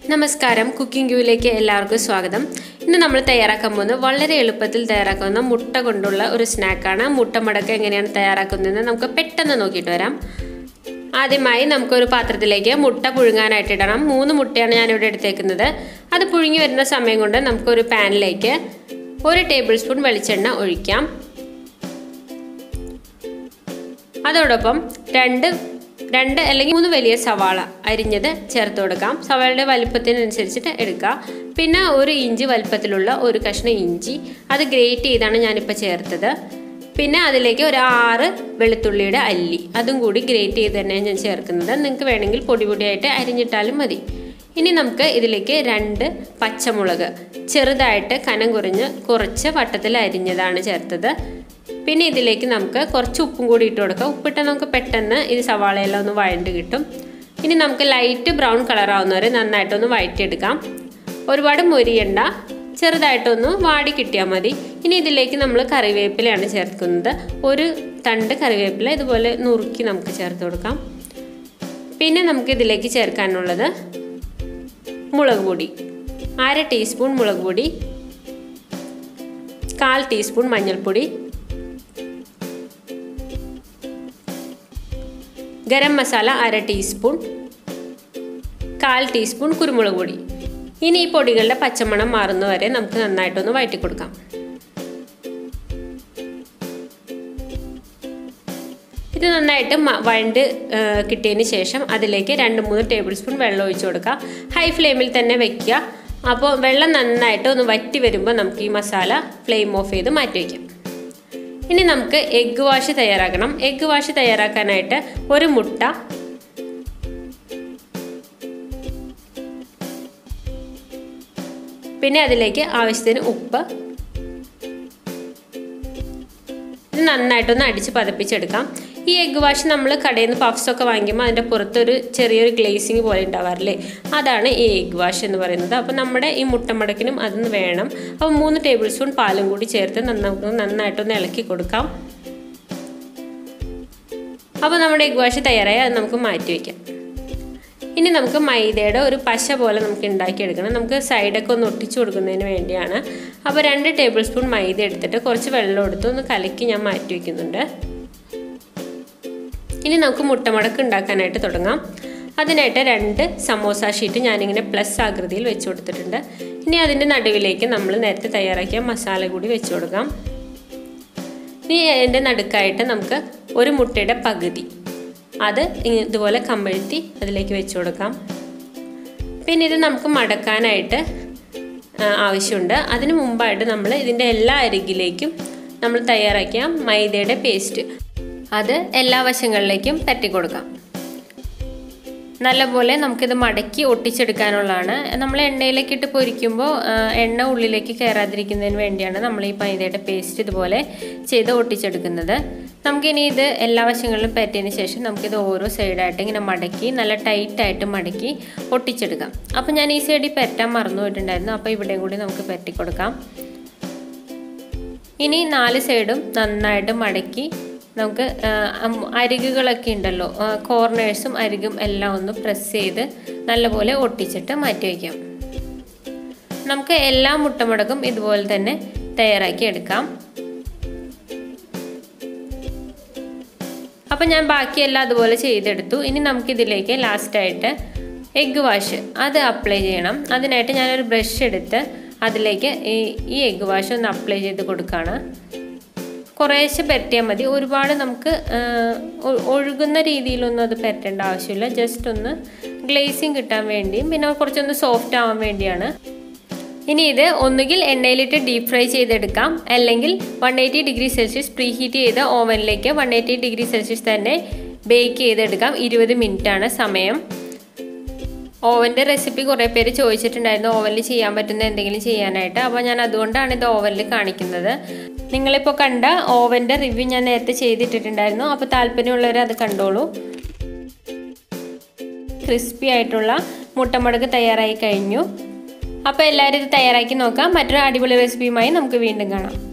നമസ്കാരം കുക്കിംഗ് ക്യൂവിലേക്ക് എല്ലാവർക്കും സ്വാഗതം ഇന്ന് നമ്മൾ തയ്യാറാക്കാൻ പോകുന്നത് വളരെ എളുപ്പത്തിൽ തയ്യാറാക്കുന്ന മുട്ട കൊണ്ടുള്ള ഒരു സ്നാക്കാണ് മുട്ട മടക്ക എങ്ങനെയാണ് തയ്യാറാക്കുന്നതെന്ന് നമുക്ക് പെട്ടെന്ന് നോക്കിയിട്ട് വരാം ആദ്യമായി നമുക്കൊരു പാത്രത്തിലേക്ക് മുട്ട പുഴുങ്ങാനായിട്ട് ഇടണം മൂന്ന് മുട്ടയാണ് ഞാനിവിടെ എടുത്തേക്കുന്നത് അത് പുഴുങ്ങി വരുന്ന സമയം കൊണ്ട് നമുക്കൊരു പാനിലേക്ക് ഒരു ടേബിൾ സ്പൂൺ വെളിച്ചെണ്ണ ഒഴിക്കാം അതോടൊപ്പം രണ്ട് രണ്ട് അല്ലെങ്കിൽ മൂന്ന് വലിയ സവാള അരിഞ്ഞത് ചേർത്ത് കൊടുക്കാം സവാളയുടെ വലിപ്പത്തിനനുസരിച്ചിട്ട് എടുക്കുക പിന്നെ ഒരു ഇഞ്ചി വലിപ്പത്തിലുള്ള ഒരു കഷ്ണം ഇഞ്ചി അത് ഗ്രേറ്റ് ചെയ്താണ് ഞാനിപ്പോൾ ചേർത്തത് പിന്നെ അതിലേക്ക് ഒരു ആറ് വെളുത്തുള്ളിയുടെ അല്ലി അതും കൂടി ഗ്രേറ്റ് ചെയ്ത് തന്നെ ഞാൻ ചേർക്കുന്നത് നിങ്ങൾക്ക് വേണമെങ്കിൽ പൊടി പൊടിയായിട്ട് അരിഞ്ഞിട്ടാലും മതി ഇനി നമുക്ക് ഇതിലേക്ക് രണ്ട് പച്ചമുളക് ചെറുതായിട്ട് കനം കുറഞ്ഞ് കുറച്ച് വട്ടത്തിൽ അരിഞ്ഞതാണ് ചേർത്തത് പിന്നെ ഇതിലേക്ക് നമുക്ക് കുറച്ച് ഉപ്പും കൂടി ഇട്ട് കൊടുക്കാം ഉപ്പിട്ട് നമുക്ക് പെട്ടെന്ന് ഇത് സവാളയെല്ലാം ഒന്ന് വഴണ്ട് കിട്ടും ഇനി നമുക്ക് ലൈറ്റ് ബ്രൗൺ കളർ ആവുന്നവരെ നന്നായിട്ടൊന്ന് വഴറ്റിയെടുക്കാം ഒരുപാട് മൊരിയണ്ട ചെറുതായിട്ടൊന്ന് വാടി കിട്ടിയാൽ മതി ഇനി ഇതിലേക്ക് നമ്മൾ കറിവേപ്പിലയാണ് ചേർക്കുന്നത് ഒരു തണ്ട് കറിവേപ്പില ഇതുപോലെ നുറുക്കി നമുക്ക് ചേർത്ത് കൊടുക്കാം പിന്നെ നമുക്ക് ഇതിലേക്ക് ചേർക്കാനുള്ളത് മുളക് പൊടി അര ടീസ്പൂൺ മുളക് പൊടി കാൽ ടീസ്പൂൺ മഞ്ഞൾപ്പൊടി ഗരം മസാല അര ടീസ്പൂൺ കാൽ ടീസ്പൂൺ കുരുമുളക് പൊടി ഇനി ഈ പൊടികളുടെ പച്ചമണം മാറുന്നവരെ നമുക്ക് നന്നായിട്ടൊന്ന് വഴറ്റി കൊടുക്കാം ഇത് നന്നായിട്ട് വഴണ്ട് കിട്ടിയതിന് ശേഷം അതിലേക്ക് രണ്ട് മൂന്ന് ടേബിൾ സ്പൂൺ വെള്ളം ഒഴിച്ചു കൊടുക്കുക ഹൈ ഫ്ലെയിമിൽ തന്നെ വെക്കുക അപ്പോൾ വെള്ളം നന്നായിട്ട് ഒന്ന് വറ്റി വരുമ്പോൾ നമുക്ക് ഈ മസാല ഫ്ലെയിം ഓഫ് ചെയ്ത് മാറ്റി വയ്ക്കാം ഇനി നമുക്ക് എഗ്ഗ് വാഷ് തയ്യാറാക്കണം എഗ്ഗ് വാഷ് തയ്യാറാക്കാനായിട്ട് ഒരു മുട്ട പിന്നെ അതിലേക്ക് ആവശ്യത്തിന് ഉപ്പ് ഇത് നന്നായിട്ടൊന്ന് അടിച്ച് പതപ്പിച്ചെടുക്കാം ഈ എഗ്ഗ് വാഷ് നമ്മൾ കടയിൽ നിന്ന് പഫ്സ് ഒക്കെ വാങ്ങിക്കുമ്പോൾ അതിൻ്റെ പുറത്തൊരു ചെറിയൊരു ഗ്ലേസിങ് പോലെ ഉണ്ടാവാറില്ലേ അതാണ് ഈ എഗ്ഗ് വാഷ് എന്ന് പറയുന്നത് അപ്പോൾ നമ്മുടെ ഈ മുട്ടമടക്കിനും അതൊന്ന് വേണം അപ്പോൾ മൂന്ന് ടേബിൾ സ്പൂൺ പാലും കൂടി ചേർത്ത് നമുക്ക് നന്നായിട്ടൊന്ന് ഇളക്കി കൊടുക്കാം അപ്പോൾ നമ്മുടെ എഗ്ഗ് വാഷ് തയ്യാറായി അത് നമുക്ക് മാറ്റി വയ്ക്കാം ഇനി നമുക്ക് മൈദയുടെ ഒരു പശ പോലെ നമുക്ക് ഉണ്ടാക്കിയെടുക്കണം നമുക്ക് സൈഡൊക്കെ ഒന്ന് ഒട്ടിച്ചു കൊടുക്കുന്നതിന് വേണ്ടിയാണ് അപ്പോൾ രണ്ട് ടേബിൾ സ്പൂൺ മൈദ എടുത്തിട്ട് കുറച്ച് വെള്ളം എടുത്ത് ഒന്ന് കലക്കി ഞാൻ മാറ്റി വയ്ക്കുന്നുണ്ട് ഇനി നമുക്ക് മുട്ടമടക്ക് ഉണ്ടാക്കാനായിട്ട് തുടങ്ങാം അതിനായിട്ട് രണ്ട് സമോസ ഷീറ്റ് ഞാനിങ്ങനെ പ്ലസ് ആകൃതിയിൽ വെച്ച് കൊടുത്തിട്ടുണ്ട് ഇനി അതിൻ്റെ നടുവിലേക്ക് നമ്മൾ നേരത്തെ തയ്യാറാക്കിയ മസാല കൂടി വെച്ച് കൊടുക്കാം ഇനി അതിൻ്റെ നടുക്കായിട്ട് നമുക്ക് ഒരു മുട്ടയുടെ പകുതി അത് ഇതുപോലെ കമ്പഴുത്തി അതിലേക്ക് വെച്ച് കൊടുക്കാം പിന്നെ ഇത് നമുക്ക് മടക്കാനായിട്ട് ആവശ്യമുണ്ട് അതിന് മുമ്പായിട്ട് നമ്മൾ ഇതിൻ്റെ എല്ലാ അരികിലേക്കും നമ്മൾ തയ്യാറാക്കിയ മൈദയുടെ പേസ്റ്റ് അത് എല്ലാ വശങ്ങളിലേക്കും പറ്റി കൊടുക്കാം നല്ലപോലെ നമുക്കിത് മടക്കി ഒട്ടിച്ചെടുക്കാനുള്ളതാണ് നമ്മൾ എണ്ണയിലേക്ക് ഇട്ട് പൊരിക്കുമ്പോൾ എണ്ണ ഉള്ളിലേക്ക് കയറാതിരിക്കുന്നതിന് വേണ്ടിയാണ് നമ്മൾ ഈ മൈദയുടെ പേസ്റ്റ് ഇതുപോലെ ചെയ്ത് ഒട്ടിച്ചെടുക്കുന്നത് നമുക്കിനി ഇത് എല്ലാ വശങ്ങളിലും പറ്റിയതിന് ശേഷം നമുക്കിത് ഓരോ സൈഡായിട്ട് ഇങ്ങനെ മടക്കി നല്ല ടൈറ്റായിട്ട് മടക്കി ഒട്ടിച്ചെടുക്കാം അപ്പോൾ ഞാൻ ഈ സൈഡിൽ പറ്റാൻ മറന്നു പോയിട്ടുണ്ടായിരുന്നു അപ്പോൾ ഇവിടെയും കൂടി നമുക്ക് പറ്റി കൊടുക്കാം ഇനി നാല് സൈഡും നന്നായിട്ട് മടക്കി നമുക്ക് അരികുകളൊക്കെ ഉണ്ടല്ലോ കോർണേഴ്സും അരികും എല്ലാം ഒന്ന് പ്രസ് ചെയ്ത് നല്ലപോലെ ഒട്ടിച്ചിട്ട് മാറ്റി വയ്ക്കാം നമുക്ക് എല്ലാ മുട്ടമുടക്കും ഇതുപോലെ തന്നെ തയ്യാറാക്കി എടുക്കാം അപ്പം ഞാൻ ബാക്കിയെല്ലാം അതുപോലെ ചെയ്തെടുത്തു ഇനി നമുക്കിതിലേക്ക് ലാസ്റ്റായിട്ട് എഗ്ഗ് വാഷ് അത് അപ്ലൈ ചെയ്യണം അതിനായിട്ട് ഞാനൊരു ബ്രഷ് എടുത്ത് അതിലേക്ക് ഈ ഈ എഗ്ഗ് വാഷ് ഒന്ന് അപ്ലൈ ചെയ്ത് കൊടുക്കുകയാണ് കുറേശ്ശെ പരട്ടിയാൽ മതി ഒരുപാട് നമുക്ക് ഒഴുകുന്ന രീതിയിലൊന്നും അത് പരട്ടേണ്ട ആവശ്യമില്ല ജസ്റ്റ് ഒന്ന് ഗ്ലേസിങ് കിട്ടാൻ വേണ്ടിയും പിന്നെ കുറച്ചൊന്ന് സോഫ്റ്റ് ആവാൻ വേണ്ടിയാണ് ഇനി ഇത് ഒന്നുകിൽ എണ്ണയിലിട്ട് ഡീപ് ഫ്രൈ ചെയ്തെടുക്കാം അല്ലെങ്കിൽ one eighty degree Celsius preheat ചെയ്ത ഓവനിലേക്ക് വൺ എയ്റ്റി ഡിഗ്രി സെൽഷ്യസ് തന്നെ ബേക്ക് ചെയ്തെടുക്കാം ഇരുപത് ആണ് സമയം ഓവൻ്റെ റെസിപ്പി കുറേ പേര് ചോദിച്ചിട്ടുണ്ടായിരുന്നു ഓവനിൽ ചെയ്യാൻ പറ്റുന്ന എന്തെങ്കിലും ചെയ്യാനായിട്ട് അപ്പോൾ ഞാൻ അതുകൊണ്ടാണ് ഇത് ഓവനിൽ കാണിക്കുന്നത് നിങ്ങളിപ്പോൾ കണ്ട ഓവൻ്റെ റിവ്യൂ ഞാൻ നേരത്തെ ചെയ്തിട്ടിട്ടുണ്ടായിരുന്നു അപ്പോൾ താല്പര്യമുള്ളവർ അത് കണ്ടോളൂ ക്രിസ്പി ആയിട്ടുള്ള മുട്ടമുടക്ക് തയ്യാറായി കഴിഞ്ഞു അപ്പോൾ എല്ലാവരും ഇത് തയ്യാറാക്കി നോക്കാം മറ്റൊരു അടിപൊളി റെസിപ്പിയുമായി നമുക്ക് വീണ്ടും കാണാം